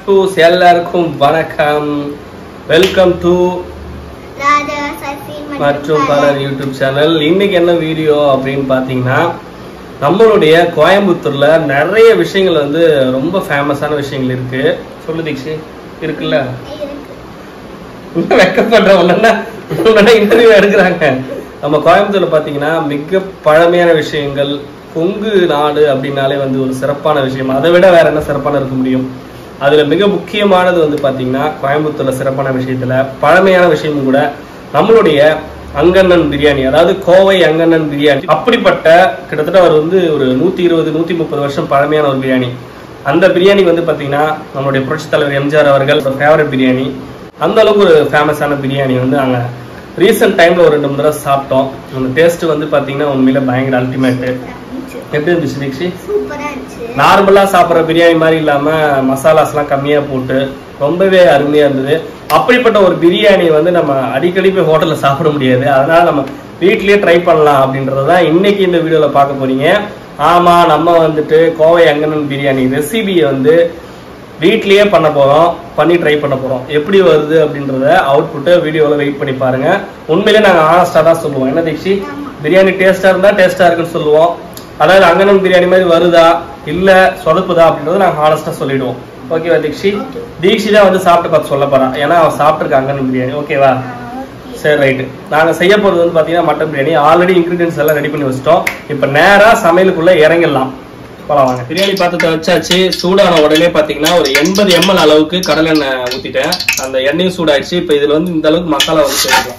ஷெஃப்டூஸ் எல்லாருக்கும் வணக்கம் welcome to ராஜா சசி மற்றும் பலர் யூடியூப் சேனல் இன்னைக்கு என்ன வீடியோ அப்படின்னு பார்த்தீங்கன்னா நம்மளுடைய கோயம்புத்தூர்ல நிறைய விஷயங்கள் வந்து ரொம்ப ஃபேமஸான விஷயங்கள் இருக்கு சொல்லு தீக்ஷி இருக்குல்ல இன்னும் வெக்கப்படுற ஒன்னா இன்டர்வியூ எடுக்கிறாங்க நம்ம கோயம்புத்தூர்ல பாத்தீங்கன்னா மிக பழமையான விஷயங்கள் கொங்கு நாடு அப்படின்னாலே வந்து ஒரு சிறப்பான விஷயம் அதை விட வேற என்ன சிறப்பான இருக்க முடியும் அதுல மிக முக்கியமானது வந்து பாத்தீங்கன்னா கோயம்புத்தூர்ல சிறப்பான விஷயத்துல பழமையான விஷயமும் கூட நம்மளுடைய அங்கண்ணன் பிரியாணி அதாவது கோவை அங்கண்ணன் பிரியாணி அப்படிப்பட்ட கிட்டத்தட்ட அவர் வந்து ஒரு நூத்தி இருபது நூத்தி முப்பது வருஷம் பழமையான ஒரு பிரியாணி அந்த பிரியாணி வந்து பாத்தீங்கன்னா நம்மளுடைய புரட்சி தலைவர் எம்ஜிஆர் அவர்கள் ஃபேவரட் பிரியாணி அந்த அளவுக்கு ஒரு ஃபேமஸான பிரியாணி வந்து நாங்க ரீசெண்ட் டைம்ல ஒரு ரெண்டு மூணு தடவை சாப்பிட்டோம் அந்த டேஸ்ட் வந்து பாத்தீங்கன்னா உண்மையில பயங்கர அல்டிமேட் எப்படி இருந்துச்சு தீக்ஷி சூப்பரா இருந்துச்சு நார்மலா சாப்பிட்ற பிரியாணி மாதிரி இல்லாம மசாலாஸ்லாம் கம்மியா போட்டு ரொம்பவே அருமையா இருந்தது அப்படிப்பட்ட ஒரு பிரியாணி வந்து நம்ம அடிக்கடி போய் ஹோட்டல்ல சாப்பிட முடியாது அதனால நம்ம வீட்லயே ட்ரை பண்ணலாம் அப்படின்றதான் இன்னைக்கு இந்த வீடியோல பார்க்க போறீங்க ஆமா நம்ம வந்துட்டு கோவை அங்கனன் பிரியாணி ரெசிபியை வந்து வீட்லயே பண்ண போறோம் பண்ணி ட்ரை பண்ண போறோம் எப்படி வருது அப்படின்றத அவுட்புட்டை வீடியோல வெயிட் பண்ணி பாருங்க உண்மையிலே நாங்க ஆனஸ்டா தான் சொல்லுவோம் என்ன தீக்ஷி பிரியாணி டேஸ்டா இருந்தா டேஸ்டா இருக்குன்னு சொல்லுவோம் அதாவது அங்கனம் பிரியாணி மாதிரி வருதா இல்ல சொதப்புதா அப்படின்றத நாங்க ஹானஸ்டா சொல்லிடுவோம் ஓகேவா தீக்ஷி தீக்ஷி தான் வந்து சாப்பிட்டு பார்த்து சொல்ல போறான் ஏன்னா அவன் சாப்பிட்டுருக்க அங்கனம் பிரியாணி ஓகேவா சரி ரைட்டு நாங்க செய்ய போறது வந்து பாத்தீங்கன்னா மட்டன் பிரியாணி ஆல்ரெடி இன்கிரீடியன்ஸ் எல்லாம் ரெடி பண்ணி வச்சிட்டோம் இப்போ நேரா சமையலுக்குள்ள இறங்கிடலாம் போலாம் வாங்க பிரியாணி பாத்திரத்தை வச்சாச்சு சூடான உடனே பாத்தீங்கன்னா ஒரு எண்பது எம்எல் அளவுக்கு கடலை எண்ணெய் ஊத்திட்டேன் அந்த எண்ணெயும் சூடாயிடுச்சு இப்போ இதுல வந்து இந்த அளவுக்கு மசாலா வந்து சேர்த்துக்கலாம்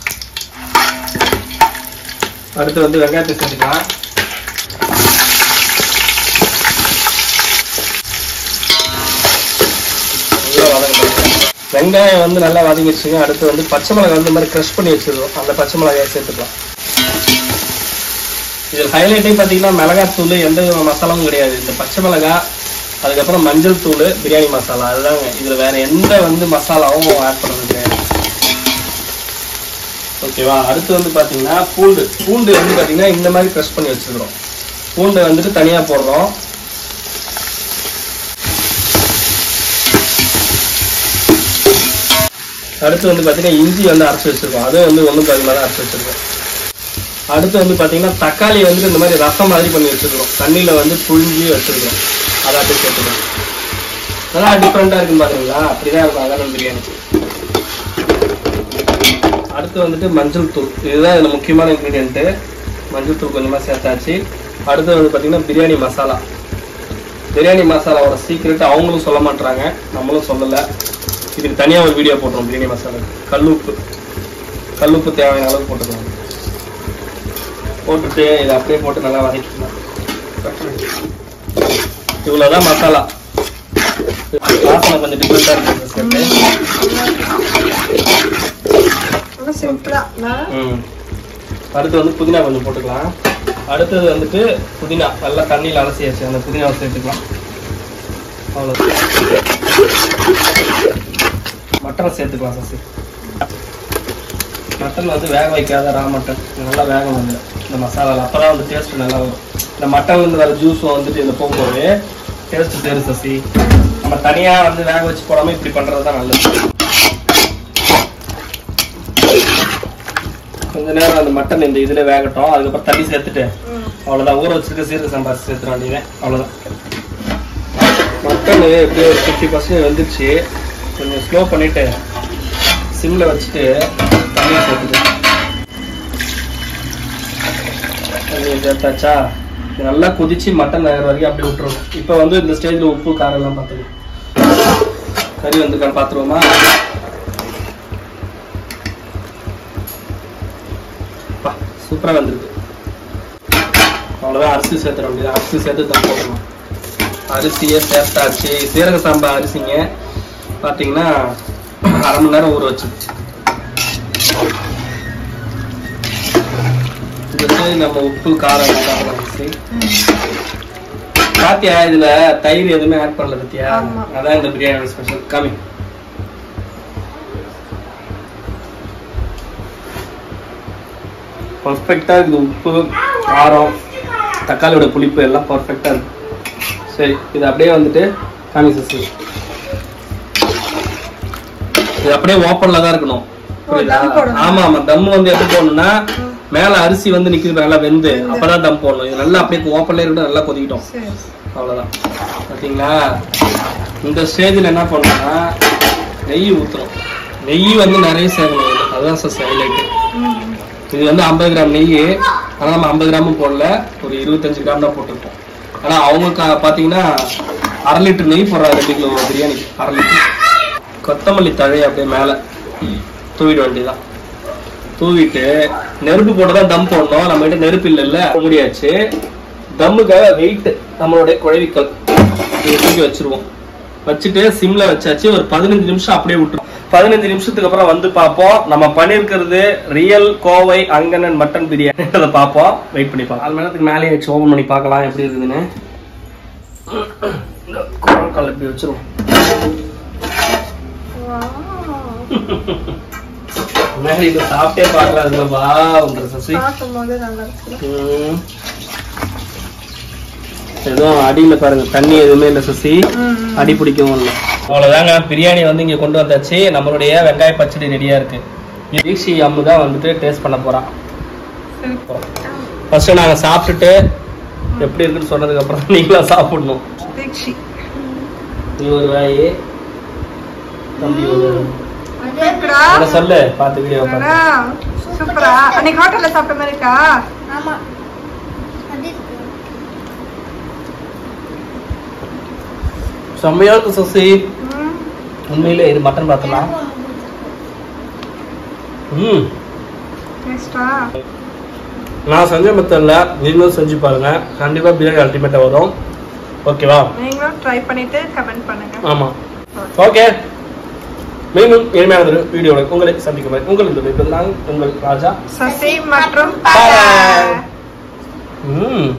அடுத்து வந்து வெங்காயத்தை சேர்த்துக்கலாம் நல்லா வதங்கணும் வெங்காயம் வந்து நல்லா வதங்கிடுச்சுங்க அடுத்து வந்து பச்சை மிளகாய் வந்து இந்த மாதிரி க்ரஷ் பண்ணி வச்சிருக்கோம் அந்த பச்சை மிளகாயை சேர்த்துக்கலாம் இதில் ஹைலைட்டே பார்த்தீங்கன்னா மிளகாத்தூள் எந்த வித மசாலாவும் கிடையாது இந்த பச்சை மிளகாய் அதுக்கப்புறம் மஞ்சள் தூள் பிரியாணி மசாலா அதுதாங்க இதில் வேற எந்த வந்து மசாலாவும் ஆட் பண்ணுறது கிடையாது ஓகேவா அடுத்து வந்து பார்த்தீங்கன்னா பூண்டு பூண்டு வந்து பார்த்தீங்கன்னா இந்த மாதிரி க்ரஷ் பண்ணி வச்சுக்கிறோம் பூண்டை வந்துட்டு தனியாக போடுறோம் அடுத்து வந்து பார்த்தீங்கன்னா இஞ்சி வந்து அரைச்சி வச்சிருக்கோம் அதுவும் வந்து ஒன்றும் பதிலாக தான் அரைச்சி வச்சிருக்கோம் அடுத்து வந்து பார்த்தீங்கன்னா தக்காளி வந்து இந்த மாதிரி ரசம் மாதிரி பண்ணி வச்சிருக்கிறோம் தண்ணியில் வந்து புழிஞ்சி வச்சிருக்கிறோம் அதை அப்படியே சேர்த்துக்கிறோம் நல்லா டிஃப்ரெண்டாக இருக்குன்னு பாத்தீங்களா அப்படிதான் இருக்கும் அகரம் பிரியாணி அடுத்து வந்துட்டு மஞ்சள் தூள் இதுதான் இதில் முக்கியமான இன்க்ரீடியன்ட்டு மஞ்சள் தூள் கொஞ்சமாக சேர்த்தாச்சு அடுத்து வந்து பார்த்தீங்கன்னா பிரியாணி மசாலா பிரியாணி மசாலாவோட சீக்ரெட் அவங்களும் சொல்ல மாட்டாங்க நம்மளும் சொல்லலை இதுக்கு தனியாக ஒரு வீடியோ போட்டுரும் பிரியாணி மசாலா கல்லுப்பு கல்லுப்பு தேவையான அளவு போட்டுக்கலாம் போட்டுட்டு இதை அப்படியே போட்டு நல்லா வதக்கிக்கலாம் இவ்வளோதான் மசாலா வாசனை கொஞ்சம் டிஃப்ரெண்டாக இருக்கு சிம்பிளா ம் அடுத்து வந்து புதினா கொஞ்சம் போட்டுக்கலாம் அடுத்தது வந்துட்டு புதினா நல்லா தண்ணியில் அலசியாச்சு அந்த புதினாவை சேர்த்துக்கலாம் அவ்வளோ மட்டனை சேர்த்துக்கலாம் சசி மட்டன் வந்து வேக வைக்காத ரா மட்டன் இது நல்லா வேகம் வந்து இந்த மசாலாவில் அப்போ தான் வந்து டேஸ்ட் நல்லா வரும் இந்த மட்டன்லேருந்து வர ஜூஸும் வந்துட்டு இதில் போகும்போது டேஸ்ட் தேரு சசி நம்ம தனியாக வந்து வேக வச்சு போடாமல் இப்படி பண்ணுறது தான் நல்லது கொஞ்ச நேரம் அந்த மட்டன் இந்த இதில் வேகட்டும் அதுக்கப்புறம் தண்ணி சேர்த்துட்டு அவ்வளோதான் ஊற வச்சிருக்க சீரக சாம்பார் சேர்த்துட வேண்டியது அவ்வளோதான் மட்டன் எப்படியும் ஒரு ஃபிஃப்டி பர்சன்ட் வந்துருச்சு கொஞ்சம் ஸ்லோ பண்ணிட்டு சிம்ல வச்சுட்டு தண்ணியை சேர்த்துட்டு தண்ணியை சேர்த்தாச்சா இது நல்லா கொதிச்சு மட்டன் வேகிற வரைக்கும் அப்படியே விட்டுருவோம் இப்போ வந்து இந்த ஸ்டேஜில் உப்பு காரம் எல்லாம் பார்த்துக்கலாம் கறி வந்துருக்கான்னு பார்த்துருவோமா சூப்பராக வந்திருக்கு அவ்வளோதான் அரிசி சேர்த்துற வேண்டியது அரிசி சேர்த்து தான் போடணும் அரிசியை சேர்த்தாச்சு சீரக சாம்பா அரிசிங்க பார்த்தீங்கன்னா அரை மணி நேரம் ஊற வச்சு இதுக்கு நம்ம உப்பு காரம் எல்லாம் பார்க்கலாம் அரிசி பாத்தியா இதுல தயிர் எதுவுமே ஆட் பண்ணல பத்தியா ஆமா. அதான் இந்த பிரியாணி ஸ்பெஷல் காமி பர்ஃபெக்டா இருக்குது உப்பு காரம் தக்காளியோட புளிப்பு எல்லாம் பர்ஃபெக்டா இருக்கு சரி இது அப்படியே வந்துட்டு காமி சசி இது அப்படியே ஓப்பன்ல தான் இருக்கணும் புரியுதா தம் போடணும். ஆமா ஆமா தம் வந்து எப்படி போடணும்னா மேல அரிசி வந்து நிக்குது நல்லா வெந்து அப்பதான் தம் போடணும் இது நல்லா அப்படியே ஓப்பன்ல இருக்கட்டும் நல்லா கொதிக்கிட்டோம் சரி அவ்வளவுதான் பாத்தீங்களா இந்த ஸ்டேஜ்ல என்ன பண்ணணும்னா நெய் ஊத்துறோம் நெய் வந்து நிறைய சேர்க்கணும் இதுல. அதுதான் சார் ஹைலைட் ம். இது வந்து ஐம்பது கிராம் நெய் ஆனா நம்ம ஐம்பது கிராமும் போடல ஒரு இருபத்தஞ்சு கிராம் தான் போட்டிருக்கோம் ஆனா அவங்க கா- பாத்தீங்கன்னா அரை லிட்டர் நெய் போடுறாங்க ரெண்டு கிலோ பிரியாணி அரை லிட்டர் கொத்தமல்லி தழையை அப்படியே மேல தூவிட வேண்டியதான் தூவிட்டு நெருப்பு போட்டு தான் தம் போடணும் நம்ம கிட்ட நெருப்பு இல்லைல்ல முடியாச்சு தம்முக்காக வெயிட் நம்மளுடைய குழவிக்கல் இதை தூக்கி வச்சிருவோம் வச்சுட்டு சிம்ல வச்சாச்சு ஒரு பதினஞ்சு நிமிஷம் அப்படியே விட்டுரும் பதினஞ்சு நிமிஷத்துக்கு அப்புறம் வந்து பார்ப்போம் நம்ம பண்ணிருக்கிறது ரியல் கோவை அங்கனன் மட்டன் பிரியாணி அதை பார்ப்போம் வெயிட் பண்ணி பார்ப்போம் நாலு மணி நேரத்துக்கு மேலேயே வச்சு ஓபன் பண்ணி பார்க்கலாம் எப்படி இருக்குதுன்னு கால் இப்படி வச்சிருவோம் முன்னாடி இதை சாப்பிட்டே பார்க்கலாம் அதுல வான்ற சசி பார்க்கும்போது நல்லா இருக்கு ம். எதுவும் அடியில பாருங்க தண்ணி எதுவுமே இல்ல சசி ம், ம். அடி பிடிக்கவும் இல்லை அவ்வளவுதாங்க பிரியாணி வந்து இங்க கொண்டு வந்தாச்சு நம்மளுடைய வெங்காய பச்சடி ரெடியா இருக்கு தீக்ஷி அம்மு தான் வந்துட்டு டேஸ்ட் பண்ண போறான் சரி ஃபர்ஸ்ட் நாங்க சாப்பிட்டுட்டு எப்படி இருக்குன்னு சொன்னதுக்கு அப்புறம் நீங்களும் சாப்பிடணும் தீக்ஷி நீ ஒரு வாய் தம்பி ஒரு இருக்குடா அதை சொல்லு பார்த்து வீடியோ அடடா, பார்த்து சூப்பரா அன்னைக்கு ஹோட்டல்ல சாப்பிட்ட மாதிரி இருக்கா ஆமா அது இருக்கு செம்மையா இருக்கு சசி ம். உண்மையிலே இது மட்டன் பார்த்தலாம் ம் டேஸ்டா நான் செஞ்ச மெத்தட்ல நீங்களும் செஞ்சு பாருங்க கண்டிப்பா பிரியாணி அல்டிமேட்டா வரும் ஓகேவா நீங்களும் ட்ரை பண்ணிட்டு கமெண்ட் பண்ணுங்க ஆமா ஓகே மீண்டும் இனிமையான ஒரு வீடியோவில் உங்களை சந்திக்கும் வரை உங்கள் இந்த நான் உங்கள் ராஜா சசி மற்றும் Bye. பல ம்